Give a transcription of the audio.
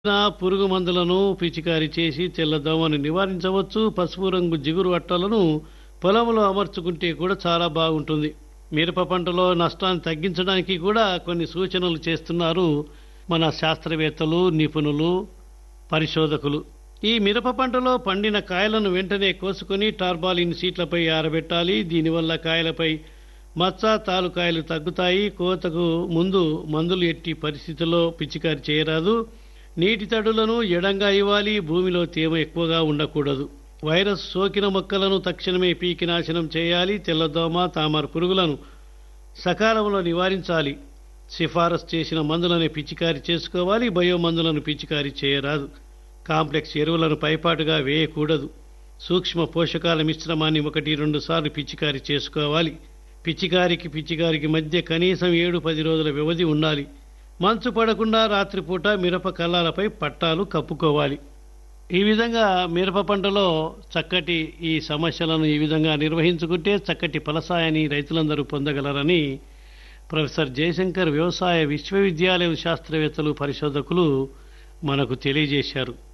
నా పురుగు మందులను పిచికారి చేసి తెల్లదోమను నివారించవచ్చు పసుపు రంగు జిగురు అట్టలను పొలంలో అమర్చుకుంటే కూడా చాలా బాగుంటుంది మిరప పంటలో నష్టాన్ని తగ్గించడానికి కూడా కొన్ని సూచనలు చేస్తున్నారు మన శాస్త్రవేత్తలు నిపుణులు పరిశోధకులు ఈ మిరప పంటలో పండిన కాయలను వెంటనే కోసుకొని టార్బాలిన్ సీట్లపై ఆరబెట్టాలి దీనివల్ల కాయలపై మచ్చ తాలుకాయలు తగ్గుతాయి కోతకు ముందు మందులు ఎట్టి పరిస్థితుల్లో పిచికారి చేయరాదు నీటి తడులను ఎడంగా ఇవ్వాలి భూమిలో తేమ ఎక్కువగా ఉండకూడదు వైరస్ సోకిన మొక్కలను తక్షణమే పీకి నాశనం చేయాలి తెల్లదోమ తామర పురుగులను సకాలంలో నివారించాలి సిఫారసు చేసిన మందులను పిచికారి చేసుకోవాలి బయో మందులను పిచికారి చేయరాదు కాంప్లెక్స్ ఎరువులను పైపాటుగా వేయకూడదు సూక్ష్మ పోషకాల మిశ్రమాన్ని ఒకటి రెండు సార్లు పిచికారి చేసుకోవాలి పిచికారికి పిచికారికి మధ్య కనీసం ఏడు పది రోజుల వ్యవధి ఉండాలి మంచు పడకుండా రాత్రిపూట మిరప కల్లాలపై పట్టాలు కప్పుకోవాలి ఈ విధంగా మిరప పంటలో చక్కటి ఈ సమస్యలను ఈ విధంగా నిర్వహించుకుంటే చక్కటి ఫలసాయాన్ని రైతులందరూ పొందగలరని ప్రొఫెసర్ జయశంకర్ వ్యవసాయ విశ్వవిద్యాలయం శాస్త్రవేత్తలు పరిశోధకులు మనకు తెలియజేశారు